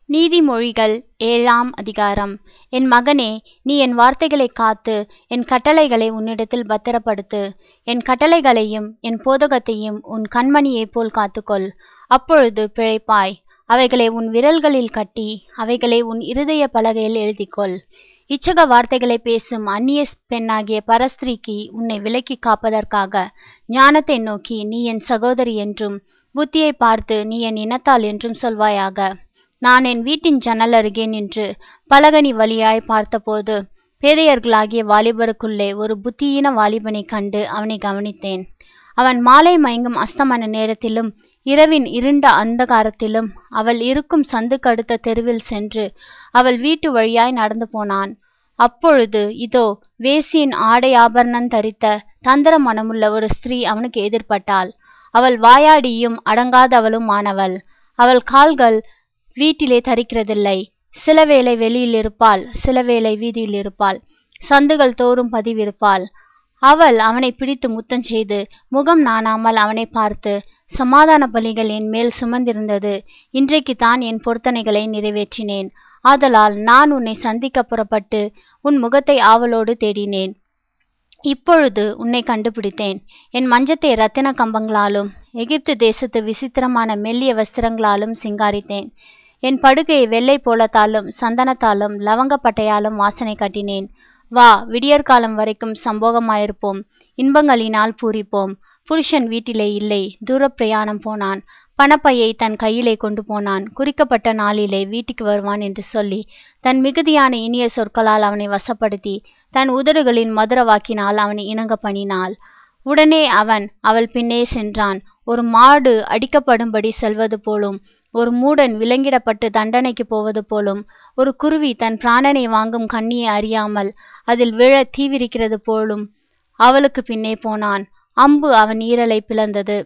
நீதிமொழிகள் ஏழாம் அதிகாரம் என் மகனே நீ என் வார்த்தைகளைக் காத்து என் கட்டளைகளை உன்னிடத்தில் பத்திரப்படுத்து என் கட்டளைகளையும் என் போதகத்தையும் உன் கண்மணியைப் போல் காத்துக்கொள் அப்பொழுது பிழைப்பாய் அவைகளை உன் விரல்களில் கட்டி அவைகளை உன் இருதய பலகையில் எழுதிக்கொள் இச்சக வார்த்தைகளை பேசும் அந்நிய பெண்ணாகிய பரஸ்திரீக்கு உன்னை விலக்கி காப்பதற்காக ஞானத்தை நோக்கி நீ என் சகோதரி என்றும் புத்தியை பார்த்து நீ என் இனத்தாள் என்றும் சொல்வாயாக நான் என் வீட்டின் ஜன்னல் அருகே நின்று பலகனி வழியாய் பார்த்தபோது பேதையர்களாகிய வாலிபருக்குள்ளே ஒரு புத்தியீன வாலிபனைக் கண்டு அவனை கவனித்தேன் அவன் மாலை மயங்கும் அஸ்தமன நேரத்திலும் இரவின் இருண்ட அந்தகாரத்திலும் அவள் இருக்கும் சந்துக்கடுத்த தெருவில் சென்று அவள் வீட்டு வழியாய் நடந்து போனான் அப்பொழுது இதோ வேசியின் ஆடை ஆபரணம் தரித்த தந்திர மனமுள்ள ஒரு ஸ்திரீ அவனுக்கு எதிர்பட்டாள் அவள் வாயாடியும் அடங்காதவளும் ஆனவள் அவள் கால்கள் வீட்டிலே தரிக்கிறதில்லை சில வேளை வெளியில் இருப்பாள் சில வேளை வீதியில் இருப்பாள் சந்துகள் தோறும் பதிவிருப்பாள் அவள் அவனை பிடித்து முத்தம் செய்து முகம் நாணாமல் அவனை பார்த்து சமாதான பலிகள் என் மேல் சுமந்திருந்தது இன்றைக்கு தான் என் பொருத்தனைகளை நிறைவேற்றினேன் ஆதலால் நான் உன்னை சந்திக்க புறப்பட்டு உன் முகத்தை ஆவலோடு தேடினேன் இப்பொழுது உன்னை கண்டுபிடித்தேன் என் மஞ்சத்தை இரத்தின கம்பங்களாலும் எகிப்து தேசத்து விசித்திரமான மெல்லிய வஸ்திரங்களாலும் சிங்காரித்தேன் என் படுக்கையை வெள்ளை போலத்தாலும் சந்தனத்தாலும் லவங்கப்பட்டையாலும் வாசனை கட்டினேன் வா விடியற்காலம் வரைக்கும் சம்போகமாயிருப்போம் இன்பங்களினால் பூரிப்போம் புருஷன் வீட்டிலே இல்லை தூர பிரயாணம் போனான் பணப்பையை தன் கையிலே கொண்டு போனான் குறிக்கப்பட்ட நாளிலே வீட்டுக்கு வருவான் என்று சொல்லி தன் மிகுதியான இனிய சொற்களால் அவனை வசப்படுத்தி தன் உதடுகளின் மதுர வாக்கினால் அவனை இணங்க பண்ணினாள் உடனே அவன் அவள் பின்னே சென்றான் ஒரு மாடு அடிக்கப்படும்படி செல்வது போலும் ஒரு மூடன் விலங்கிடப்பட்டு தண்டனைக்கு போவது போலும் ஒரு குருவி தன் பிராணனை வாங்கும் கண்ணியை அறியாமல் அதில் விழ தீவிரிக்கிறது போலும் அவளுக்கு பின்னே போனான் அம்பு அவன் ஈரலை பிளந்தது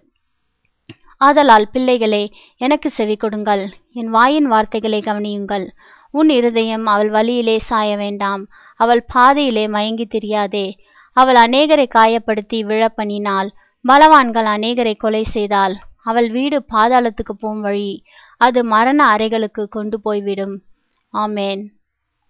ஆதலால் பிள்ளைகளே எனக்கு செவி கொடுங்கள் என் வாயின் வார்த்தைகளை கவனியுங்கள் உன் இருதயம் அவள் வழியிலே சாய வேண்டாம் அவள் பாதையிலே மயங்கி திரியாதே அவள் அநேகரை காயப்படுத்தி விழப்பண்ணினாள் பலவான்கள் அநேகரை கொலை செய்தாள் அவள் வீடு பாதாளத்துக்கு போம் வழி அது மரண அறைகளுக்கு கொண்டு போய்விடும் ஆமேன்